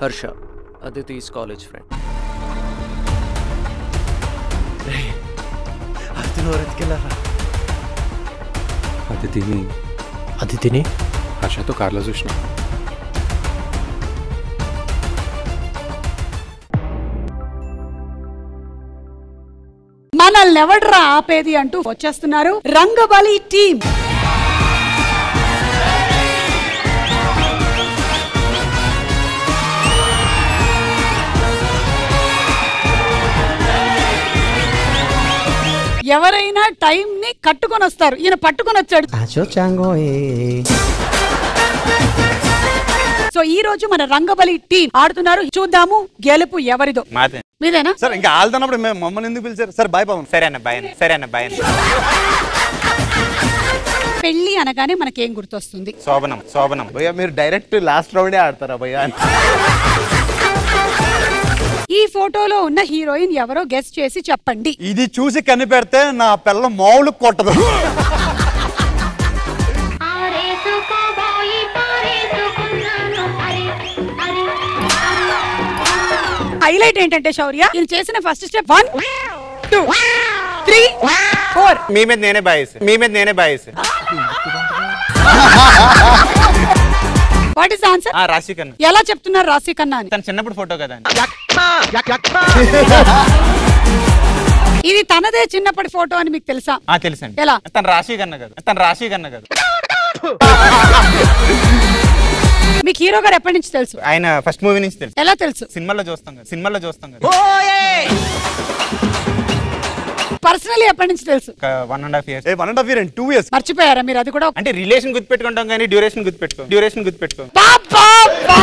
Harsha Aditi's college friend అతిథిని అది తిని హర్షతో కార్లో చూసిన మనల్ని ఎవడ్రా ఆపేది అంటూ వచ్చేస్తున్నారు రంగబలి టీం ఎవరైనా టైం ని కట్టుకొని వస్తారు ఈయన పట్టుకొని వచ్చాడు అచో చాంగో ఏ సో ఈ రోజు మన రంగబలి టీం ఆడుతున్నారు చూద్దాము గెలుపు ఎవరిదో మాదే మీదేనా సార్ ఇంకా ఆల్దన్నప్పుడు మేము మమ్మల్ని ఎందుకు పిలిచారు సార్ బాయ్ పవన్ సరే అన్న బాయ్ అన్న సరే అన్న బాయ్ అన్న పెళ్లి అనగానే మనకేం గుర్తొస్తుంది శోభనం శోభనం భయ్యా మీరు డైరెక్ట్ లాస్ట్ రౌండే ఆడతారా భయ్యా ఈ ఫోటోలో ఉన్న హీరోయిన్ ఎవరో గెస్ట్ చేసి చెప్పండి ఇది చూసి కనిపెడితే నా పిల్ల మామూలు కొట్టదు ఆరేసుకోబోయి పారేసుకున్నాను అరే అరే హైలైట్ ఏంటంటే శౌర్య ఈయన చేసిన first step one two three four మీ మీద నేనే బాయేసి మీ మీద నేనే బాయేసి వాట్ ఇస్ ఆన్సర్ ఆ రాశి కన్నా ఎలా చెప్తున్నారు రాశి కన్నా అని తన చిన్నప్పుడు ఫోటో కదా అండి ఇది తనదే చిన్నప్పటి ఫోటో అని మీకు తెలుసా ఆ తెలుసండి ఎలా? తన రాశి కన్నా కదా తన రాశి కన్నా కదా మీకు హీరో గారు ఎప్పటి నుంచి తెలుసు ఆయన ఫస్ట్ మూవీ నుంచి తెలుసు ఎలా తెలుసు సినిమాలో చూస్తాం కదా సినిమాలో చూస్తాం కదా పర్సనలీ ఎప్పటి నుంచి తెలుసు ఒక one and half years a one and half year two years మర్చిపోయారా మీరు అది కూడా అంటే రిలేషన్ గుర్తుపెట్టుకుంటాం కానీ డ్యూరేషన్ గుర్తుపెట్టుకో డ్యూరేషన్ గుర్తుపెట్టుకో బా, బా, బా.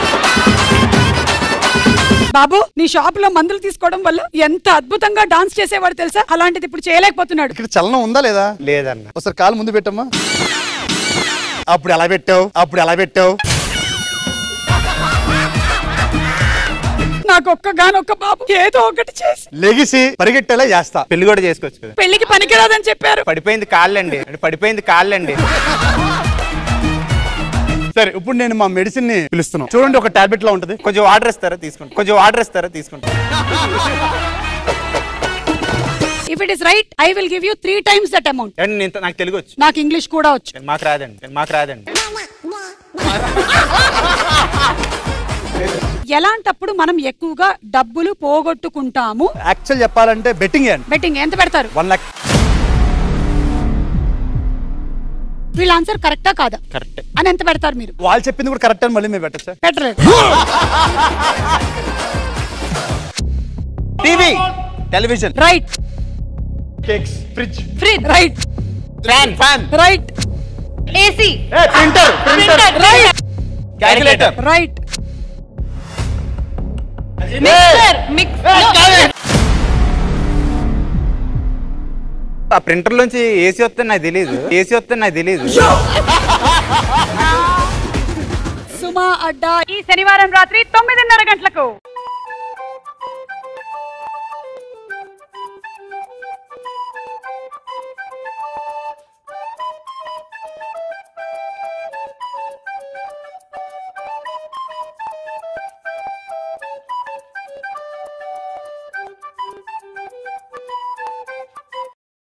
బాబు నీ షాప్ లో మందులు తీసుకోవడం వల్ల ఎంత అద్భుతంగా డాన్స్ చేసేవాడు తెలుసా అలాంటిది ఇప్పుడు చేయలేకపోతున్నాడు ఇక్కడ చలనం ఉందా లేదా లేదన్న ఒకసారి కాలు ముందు పెట్టమ్మా అప్పుడు ఎలా పెట్టావు అప్పుడు ఎలా పెట్టావు నాకు ఒక్కగానొక్క బాబు ఏదో ఒకటి చేసి లెగిసి పరిగెట్టేలా చేస్తా పెళ్లి కూడా చేసుకోవచ్చు కదా పెళ్లికి పనికిరాదని చెప్పారు పడిపోయింది కాళ్ళండి అంటే పడిపోయింది కాళ్ళండి సరే ఇప్పుడు నేను మా మెడిసిన్ ని పిలుస్తున్నాను చూడండి ఒక టాబ్లెట్ లో ఉంటది కొంచెం వాటర్ ఇస్తారా తీసుకుంటా కొంచెం వాటర్ ఇస్తారా తీసుకుంటా if it is right I will give you three times that amount and నేను నాకు తెలుగు వచ్చు నాకు ఇంగ్లీష్ కూడా వచ్చు మాకు రాదండి మాకు రాదండి ఎలాంటప్పుడు మనం ఎక్కువగా డబ్బులు పోగొట్టుకుంటాము యాక్చువల్ చెప్పాలంటే బెట్టింగ్ అండి బెట్టింగ్ ఎంత పెడతారు వన్ లాక్ వీళ్ళ ఆన్సర్ కరెక్టా కాదా కరెక్ట్ అని ఎంత పెడతారు మీరు వాళ్ళు చెప్పింది కూడా కరెక్ట్ అని మళ్ళీ మేము పెట్టచ్చు పెట్టలేదు TV television right cakes fridge fridge right fan fan right AC printer printer right calculator right mixer mixer ఆ ప్రింటర్ లోంచి ఏసీ వస్తే నాకు తెలియదు ఏసీ వస్తే నాకు తెలియదు సుమా అడ్డా ఈ శనివారం రాత్రి తొమ్మిదిన్నర గంటలకు